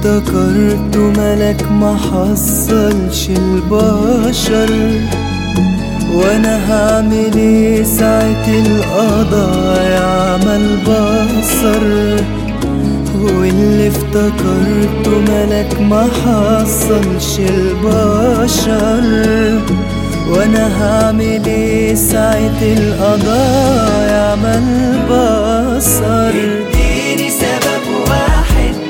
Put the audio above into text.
افتكرته ملك ما حصلش البشر وانا هعمل ايه ساعة القضاء يعمل بصر واللي افتكرته ملك ما حصلش البشر وانا هعمل ايه ساعة القضاء يعمل بصر